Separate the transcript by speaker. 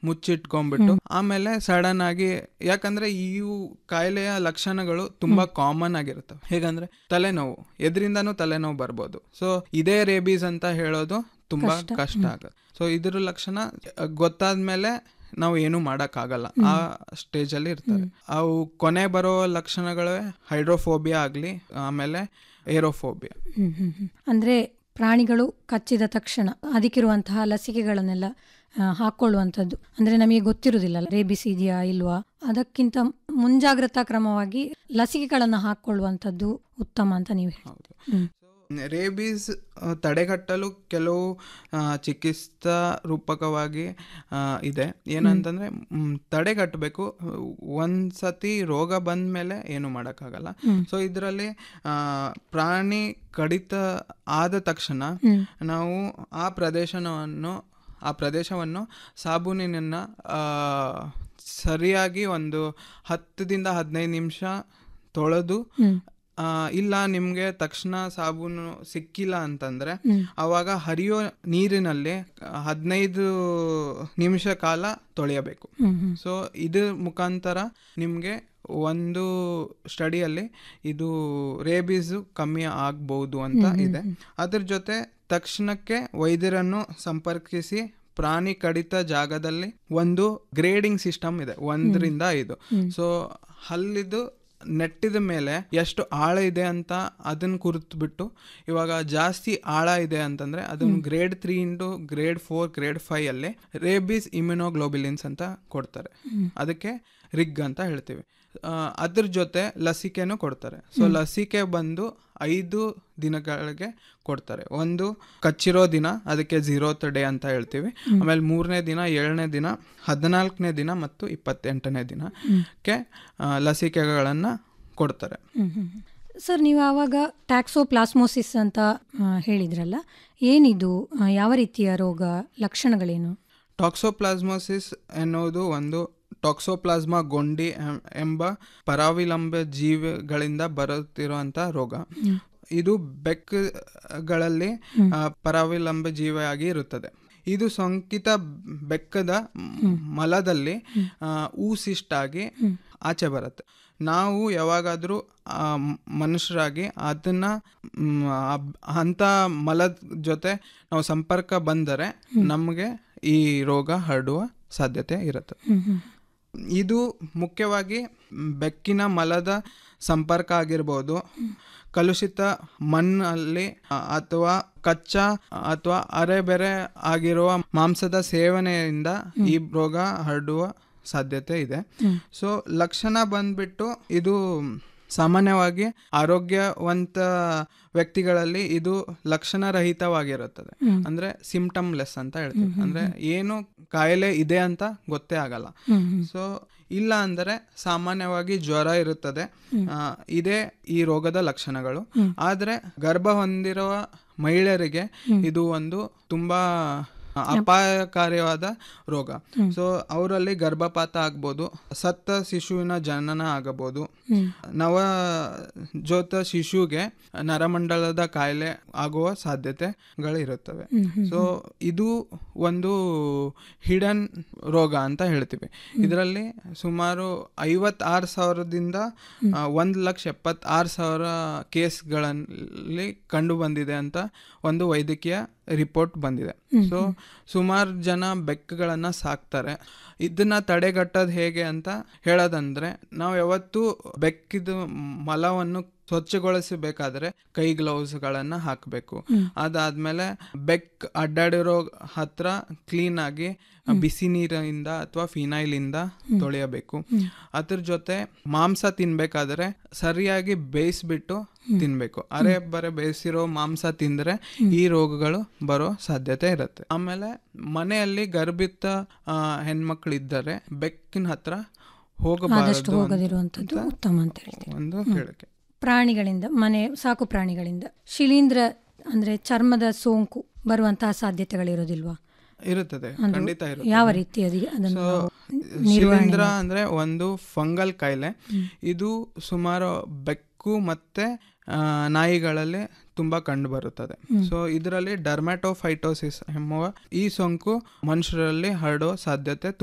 Speaker 1: ಮುಚ್ಚಿಟ್ಕೊಂಡ್ಬಿಟ್ಟು ಆಮೇಲೆ ಸಡನ್ ಆಗಿ ಯಾಕಂದ್ರೆ ಇವು ಕಾಯಿಲೆಯ ಲಕ್ಷಣಗಳು ತುಂಬಾ ಕಾಮನ್ ಆಗಿರ್ತವೆ ಹೇಗಂದ್ರೆ ತಲೆನೋವು ಎದ್ರಿಂದಾನು ತಲೆನೋವು ಬರ್ಬೋದು ಸೊ ಇದೇ ರೇಬೀಸ್ ಅಂತ ಹೇಳೋದು ತುಂಬಾ ಕಷ್ಟ ಆಗುತ್ತೆ ಸೊ ಇದ್ರ ಲಕ್ಷಣ ಗೊತ್ತಾದ್ಮೇಲೆ ನಾವು ಏನು ಆಗಲ್ಲ ಆ ಸ್ಟೇಜ್ ಅಲ್ಲಿ ಇರ್ತಾರೆ ಅವು ಕೊನೆ ಬರೋ ಲಕ್ಷಣಗಳೇ ಹೈಡ್ರೋಫೋಬಿಯಾ ಆಗ್ಲಿ ಆಮೇಲೆ ಏರೋಫೋಬಿಯಾ
Speaker 2: ಹ್ಮ್ ಹ್ಮ್ ಹ್ಮ್. ಅಂದ್ರೆ ಪ್ರಾಣಿಗಳು ಕಚ್ಚಿದ ತಕ್ಷಣ ಅದಕ್ಕಿರುವಂತಹ ಲಸಿಕೆಗಳನ್ನೆಲ್ಲ ಆ, ಹಾಕೊಳ್ಳುವಂಥದ್ದು ಅಂದ್ರೆ ನಮಗೆ ಗೊತ್ತಿರುವುದಿಲ್ಲ ರೇಬಿಸ್ ಇದೆಯಾ ಇಲ್ವಾ ಅದಕ್ಕಿಂತ ಮುಂಜಾಗ್ರತಾ ಕ್ರಮವಾಗಿ ಲಸಿಕೆಗಳನ್ನು ಹಾಕೊಳ್ಳುವಂಥದ್ದು ಉತ್ತಮ ಅಂತ ನೀವು ಹೇಳಿ
Speaker 1: ಹೌದು
Speaker 2: ಹ್ಮ್.
Speaker 1: ರೇಬೀಸ್ ಆ, ತಡೆಗಟ್ಟಲು ಕೆಲವು ಆ, ಚಿಕಿತ್ಸಾ ರೂಪಕವಾಗಿ ಆ, ಇದೆ ಏನಂತಂದ್ರೆ ಮ್, ತಡೆಗಟ್ಟಬೇಕು ಒಂದ್ಸತಿ ರೋಗ ಬಂದ ಮೇಲೆ ಏನು ಮಾಡೋಕ್ಕಾಗಲ್ಲ ಸೊ ಇದರಲ್ಲಿ ಪ್ರಾಣಿ ಕಡಿತ ಆದ ತಕ್ಷಣ ನಾವು ಆ ಪ್ರದೇಶವನ್ನು ಆ ಪ್ರದೇಶವನ್ನು ಸಾಬೂನಿನ ಆ, ಸರಿಯಾಗಿ ಒಂದು ಹತ್ತದಿಂದ ಹದಿನೈದು ನಿಮಿಷ ತೊಳೆದು ಆ, ಇಲ್ಲ ನಿಮ್ಗೆ ತಕ್ಷಣ ಸಾಬೂನು ಸಿಕ್ಕಿಲ್ಲ ಅಂತಂದ್ರೆ ಅವಾಗ ಹರಿಯೋ ನೀರಿನಲ್ಲಿ ಹದಿನೈದು ನಿಮಿಷ ಕಾಲ ತೊಳೆಯಬೇಕು ಸೊ ಇದ್ರ ಮುಖಾಂತರ ನಿಮ್ಗೆ ಒಂದು ಸ್ಟಡಿಯಲ್ಲಿ ಇದು ರೇಬೀಸ್ ಕಮ್ಮಿ ಆಗ್ಬಹುದು ಅಂತ ಇದೆ ಅದ್ರ ಜೊತೆ ತಕ್ಷಣಕ್ಕೆ ವೈದ್ಯರನ್ನು ಸಂಪರ್ಕಿಸಿ ಪ್ರಾಣಿ ಕಡಿತ ಜಾಗದಲ್ಲಿ ಒಂದು ಗ್ರೇಡಿಂಗ್ ಸಿಸ್ಟಮ್ ಇದೆ ಒಂದರಿಂದ ಐದು ಸೊ ಹಲ್ಲಿದು ನೆಟ್ಟಿದ ಮೇಲೆ ಎಷ್ಟು ಆಳ ಇದೆ ಅಂತ ಅದನ್ನ ಕುರಿತು ಬಿಟ್ಟು ಇವಾಗ ಜಾಸ್ತಿ ಆಳ ಇದೆ ಅಂತಂದ್ರೆ ಅದನ್ನ grade three into grade four grade five ಅಲ್ಲಿ ರೇಬೀಸ್ ಇಮ್ಯುನೋಗ್ಲೋಬಿಲಿನ್ಸ್ ಅಂತ ಕೊಡ್ತಾರೆ ಅದಕ್ಕೆ ರಿಗ್ ಅಂತ ಹೇಳ್ತೀವಿ ಆ, ಅದ್ರ ಜೊತೆ ಲಸಿಕೆನೂ ಕೊಡ್ತಾರೆ ಸೊ ಲಸಿಕೆ ಬಂದು ಐದು ದಿನಗಳಿಗೆ ಕೊಡ್ತಾರೆ ಒಂದು ಕಚ್ಚಿರೋ ದಿನ ಅದಕ್ಕೆ ಝೀರೋತ್ ಡೇ ಅಂತ ಹೇಳ್ತೀವಿ ಆಮೇಲೆ ಮೂರನೇ ದಿನ ಏಳನೇ ದಿನ ಹದಿನಾಲ್ಕನೇ ದಿನ ಮತ್ತು ಇಪ್ಪತ್ತೆಂಟನೇ ದಿನಕ್ಕೆ ಆ, ಲಸಿಕೆಗಳನ್ನು ಕೊಡ್ತಾರೆ
Speaker 2: ಹ್ಮ್ ಹ್ಮ್ ಹ್ಮ್. ಸರ್ ನೀವು ಆವಾಗ ಟ್ಯಾಕ್ಸೋಪ್ಲಾಸ್ಮೋಸಿಸ್ ಅಂತ ಆ, ಹೇಳಿದ್ರಲ್ಲ ಏನಿದು ಆ, ಯಾವ ರೀತಿಯ ರೋಗ ಲಕ್ಷಣಗಳೇನು
Speaker 1: ಟಾಕ್ಸೋಪ್ಲಾಸ್ಮೋಸಿಸ್ ಎನ್ನುವುದು ಒಂದು ಟಾಕ್ಸೋಪ್ಲಾಸ್ಮಾ ಗೊಂಡಿ ಎಂ- ಎಂಬ ಪರಾವಿಲಂಬ ಜೀವಿಗಳಿಂದ ಬರುತ್ತಿರುವಂತ ರೋಗ ಇದು ಬೆಕ್ಕಗಳಲ್ಲಿ ಆ, ಪರಾವಿಲಂಬ ಜೀವಿಯಾಗಿ ಇರುತ್ತದೆ ಇದು ಸೋಂಕಿತ ಬೆಕ್ಕದ ಮ್- ಮಲದಲ್ಲಿ ಆ, ಊಸಿಷ್ಟಾಗಿ ಆಚೆ ಬರುತ್ತೆ ನಾವು ಯಾವಾಗಾದರೂ ಮನುಷ್ಯರಾಗಿ ಅದನ್ನ ಮ್, ಅಬ್- ಅಂತ ಮಲದ ಜೊತೆ ನಾವು ಸಂಪರ್ಕ ಬಂದರೆ ನಮಗೆ ಈ ರೋಗ ಹರಡುವ ಸಾಧ್ಯತೆ ಇರುತ್ತೆ ಇದು ಮುಖ್ಯವಾಗಿ ಬೆಕ್ಕಿನ ಮಲದ ಸಂಪರ್ಕ ಆಗಿರ್ಬೋದು ಕಲುಷಿತ ಮಣ್ಣಲ್ಲಿ ಅ, ಅಥವಾ ಕಚ್ಚಾ ಅಥವಾ ಅರೆಬೆರೆ ಆಗಿರುವ ಮಾಂಸದ ಸೇವನೆಯಿಂದ ಈ ರೋಗ ಹರಡುವ ಸಾಧ್ಯತೆ ಇದೆ ಸೊ ಲಕ್ಷಣ ಬಂದ್ಬಿಟ್ಟು ಇದು ಸಾಮಾನ್ಯವಾಗಿ ಆರೋಗ್ಯವಂತ ವ್ಯಕ್ತಿಗಳಲ್ಲಿ ಇದು ಲಕ್ಷಣರಹಿತವಾಗಿರುತ್ತದೆ ಅಂದ್ರೆ ಸಿಂಪ್ಟಮ್ಲೆಸ್ ಅಂತ ಹೇಳ್ತೀವಿ ಅಂದ್ರೆ ಏನು ಕಾಯಿಲೆ ಇದೆ ಅಂತ ಗೊತ್ತೇ ಆಗಲ್ಲ ಸೊ ಇಲ್ಲ ಅಂದರೆ ಸಾಮಾನ್ಯವಾಗಿ ಜ್ವರ ಇರುತ್ತದೆ ಆ, ಇದೇ ಈ ರೋಗದ ಲಕ್ಷಣಗಳು ಆದ್ರೆ ಗರ್ಭ ಹೊಂದಿರುವ ಮಹಿಳೆಯರಿಗೆ ಇದು ಒಂದು ತುಂಬಾ ಅಪಾಯಕಾರಿಯಾದ ರೋಗ ಸೊ ಅವರಲ್ಲಿ ಗರ್ಭಪಾತ ಆಗ್ಬೋದು ಸತ್ತ ಶಿಶುವಿನ ಜನನ ಆಗಬಹುದು ನವ ಜೋತ ಶಿಶುಗೆ ನರಮಂಡಲದ ಕಾಯಿಲೆ ಆಗುವ ಸಾಧ್ಯತೆಗಳಿರುತ್ತವೆ ಸೊ ಇದು ಒಂದು ಹಿಡನ್ ರೋಗ ಅಂತ ಹೇಳ್ತೀವಿ ಇದರಲ್ಲಿ ಸುಮಾರು ಐವತ್ತಾರು ಸಾವಿರದಿಂದ ಆ, ಒಂದು ಲಕ್ಷ ಎಪ್ಪತ್ತಾರು ಸಾವಿರ ಕೇಸ್ಗಳಲ್ಲಿ ಕಂಡು ಬಂದಿದೆ ಅಂತ ಒಂದು ವೈದ್ಯಕೀಯ ರಿಪೋರ್ಟ್ ಬಂದಿದೆ ಸೊ ಸುಮಾರು ಜನ ಬೆಕ್ಕುಗಳನ್ನ ಸಾಕ್ತಾರೆ ಇದನ್ನ ತಡೆಗಟ್ಟೋದು ಹೇಗೆ ಅಂತ ಹೇಳೋದಂದ್ರೆ ನಾವು ಯಾವತ್ತೂ ಬೆಕ್ಕಿದ ಮಲವನ್ನು ಸ್ವಚ್ಛಗೊಳಿಸಬೇಕಾದ್ರೆ ಕೈ ಗ್ಲೌಸ್ಗಳನ್ನ ಹಾಕಬೇಕು ಅದಾದ್ಮೇಲೆ ಬೆಕ್ ಅಡ್ಡಾಡಿರೋ ಹತ್ರ ಕ್ಲೀನ್ ಆಗಿ ಬಿಸಿ ನೀರಿನಿಂದ ಅಥವಾ ಫಿನೈಲ್ ಇಂದ ತೊಳೆಯಬೇಕು ಅದ್ರ ಜೊತೆ ಮಾಂಸ ತಿನ್ಬೇಕಾದ್ರೆ ಸರಿಯಾಗಿ ಬೇಯಿಸ್ಬಿಟ್ಟು ತಿನ್ಬೇಕು ಅರೆ ಬರೆ ಬೇಯಿಸಿರೋ ಮಾಂಸ ತಿಂದ್ರೆ ಈ ರೋಗಗಳು ಬರೋ ಸಾಧ್ಯತೆ ಇರುತ್ತೆ ಆಮೇಲೆ ಮನೆಯಲ್ಲಿ ಗರ್ಭಿತ ಆ, ಹೆಣ್ಮಕ್ಳಿದ್ದರೆ ಬೆಕ್ಕಿನ ಹತ್ರ
Speaker 2: ಆದಷ್ಟು
Speaker 1: ಹೋಗಬಾರದು
Speaker 2: ಹೋಗದಿರುವಂಥದ್ದು ಉತ್ತಮ ಅಂತ ಹೇಳ್ತೀವಿ
Speaker 1: ಒಂದು ಹೇಳಿಕೆ
Speaker 2: ಪ್ರಾಣಿಗಳಿಂದ ಮನೆ ಸಾಕು ಪ್ರಾಣಿಗಳಿಂದ ಶಿಲೀಂಧ್ರ ಅಂದ್ರೆ ಚರ್ಮದ ಸೋಂಕು ಬರುವಂತಹ ಸಾಧ್ಯತೆಗಳಿರೋದಿಲ್ವಾ
Speaker 1: ಇರುತ್ತದೆ
Speaker 2: ಅದು
Speaker 1: ಖಂಡಿತ ಇರುತ್ತೆ
Speaker 2: ಯಾವ ರೀತಿ ಅದಿ- ಅದನ್ನು
Speaker 1: ಸೊ
Speaker 2: ನಾವು
Speaker 1: ಶಿಲೀಂಧ್ರ ಅಂದ್ರೆ ಒಂದು ಫಂಗಲ್ ಕಾಯಿಲೆ ಇದು ಸುಮಾರು ಬೆಕ್ಕು ಮತ್ತೆ ಆ, ನಾಯಿಗಳಲ್ಲಿ ತುಂಬಾ ಕಂಡು ಬರುತ್ತದೆ ಸೊ ಇದರಲ್ಲಿ ಡರ್ಮ್ಯಾಟೋಫೈಟೋಸಿಸ್ ಎಂಬುವ ಈ ಸೋಂಕು ಮನುಷ್ಯರಲ್ಲಿ ಹರಡುವ ಸಾಧ್ಯತೆ